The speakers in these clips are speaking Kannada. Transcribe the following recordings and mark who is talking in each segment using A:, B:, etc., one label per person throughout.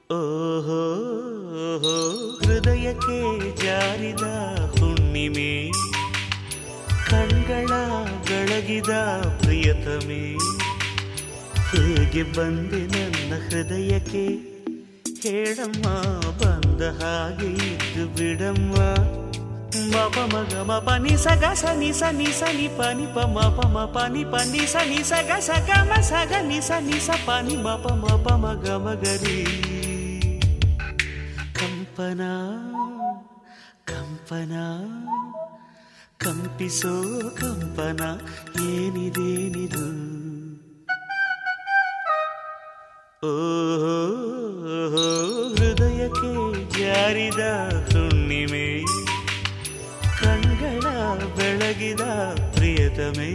A: ಓಹೋ ಹೃದಯಕ್ಕೆ ಜಾರಿದ ಹುಣ್ಣಿಮೆ ಕಣ್ಗಳ ಬೆಳಗಿದ ಪ್ರಿಯತಮೆ ಹೇಗೆ ಬಂದೆ ನನ್ನ ಹೃದಯಕ್ಕೆ ಹೇಳಮ್ಮ ಬಂದ ಹಾಗೆ ಇದ್ದು ಬಿಡಮ್ಮ ಮಪ ಮಗ ಮಪ ನಿ ಸಗ ಸ ನಿ ಸ ನಿ ಸ ನಿ ಪ ನಿ ಪ ಮ ಪ ಮ ಪ ನಿ ಪ ನಿ ಸ ನಿ ಸ ಗ ಸ ಗ ಮ ಸ ಗ ನಿ ಸ ನಿ ಸ ಪ ನಿ ಮ ಪ ಮ ಪ ಮ ಗ ಮ ಗ ರಿ ಕಂಪನ ಕಂಪನ ಕಂಪಿಸೋ ಕಂಪನ ಏನಿದೇನಿದು ಓಹೋ ಹೃದಯಕ್ಕೆ ಜಾರಿದ ಹುಣ್ಣಿಮೆ ಕಣ್ಗಳ ಬೆಳಗಿದ ಪ್ರಿಯತಮೇ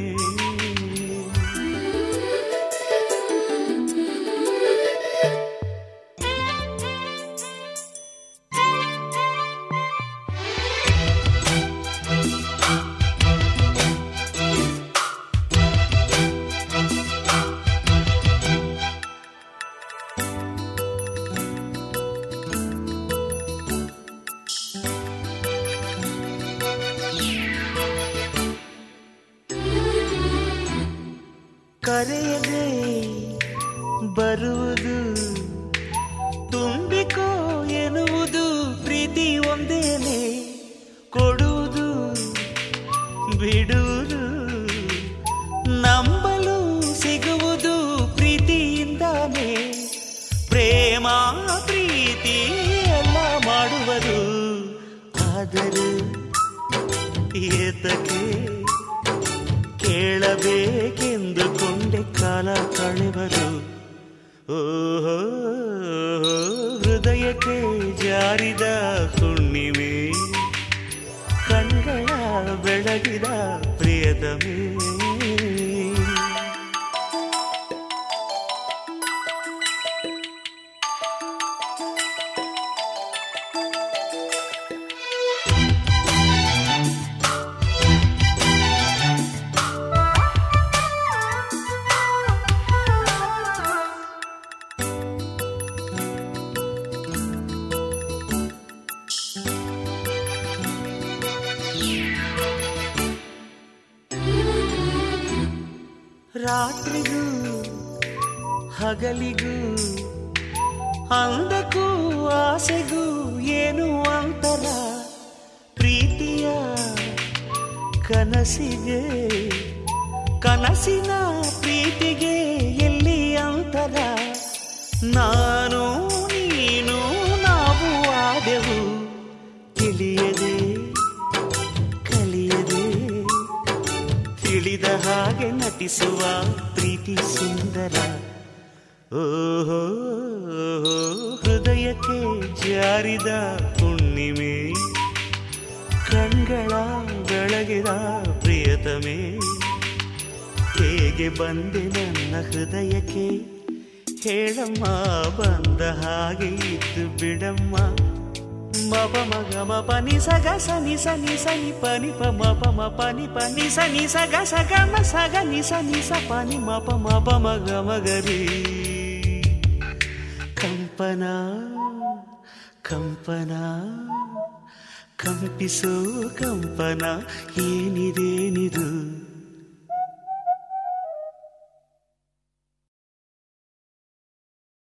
A: ಕರೆಯದೆ ಬರುವುದು ತುಂಬಿಕೋ ಎನ್ನುವುದು ಪ್ರೀತಿ ಒಂದೇನೆ ಕೊಡುವುದು ಬಿಡುವುದು ನಂಬಲು ಸಿಗುವುದು ಪ್ರೀತಿಯಿಂದಾನೆ ಪ್ರೇಮ ಪ್ರೀತಿ ಎಲ್ಲ ಮಾಡುವರು ಆದರೆ ಏತಕ್ಕೆ ಕೇಳಬೇಕೆಂದುಕೊಂಡೆ ಕಾಲ ಕಳೆವರು ಓಹೋ ಹೃದಯಕ್ಕೆ ಜಾರಿದ ಹುಣ್ಣಿಮೆ ಕಣ್ಗಳ ಬೆಳಗಿದ ಪ್ರಿಯತಮೇ ರಾತ್ರಿಗೂ ಹಗಲಿಗೂ ಅಂದಕ್ಕೂ ಆಸೆಗೂ ಏನು ಅಂತರ ಪ್ರೀತಿಯ ಕನಸಿಗೆ ಕನಸಿನ ಪ್ರೀತಿಗೆ ಎಲ್ಲಿ ಅಂತರ ನಾನು ನೀನು ನಾವು ಆದೆವು ತಿಳಿಯದೆ ಕಲಿಯದೆ ತಿಳಿದ ಹಾಗೆ ನಟಿಸುವ ಪ್ರೀತಿ ಸುಂದರ ಓಹೋ ಹೃದಯಕ್ಕೆ ಜಾರಿದ ಹುಣ್ಣಿಮೆ ಕಣ್ಗಳ ಬೆಳಗಿದ ಪ್ರಿಯತಮೆ ಹೇಗೆ ಬಂದೆ ನನ್ನ ಹೃದಯಕ್ಕೆ ಹೇಳಮ್ಮ ಬಂದ ಹಾಗೆ ಇದ್ದು ಬಿಡಮ್ಮ ಮಪ ಮಗ ಮಪ ನಿ ಸ ಗ ಸ ನಿ ಸ ನಿ ಸ ನಿ ಪ ನಿ ಪ ಮ ಪ ಮ ಪ ನಿ ಪ ನಿ ಸ ನಿ ಸ ಗ ಸ ಗ ಮ ಸ ಗ ನಿ ಸ ನಿ ಸ ಪ ನಿ ಮ ಪ ಮ ಪ ಮ ಗ ಮ ಗ ರಿ ಕಂಪನ ಕಂಪನ ಕಂಪಿಸೋ ಕಂಪನ ಏನಿದೇನಿದು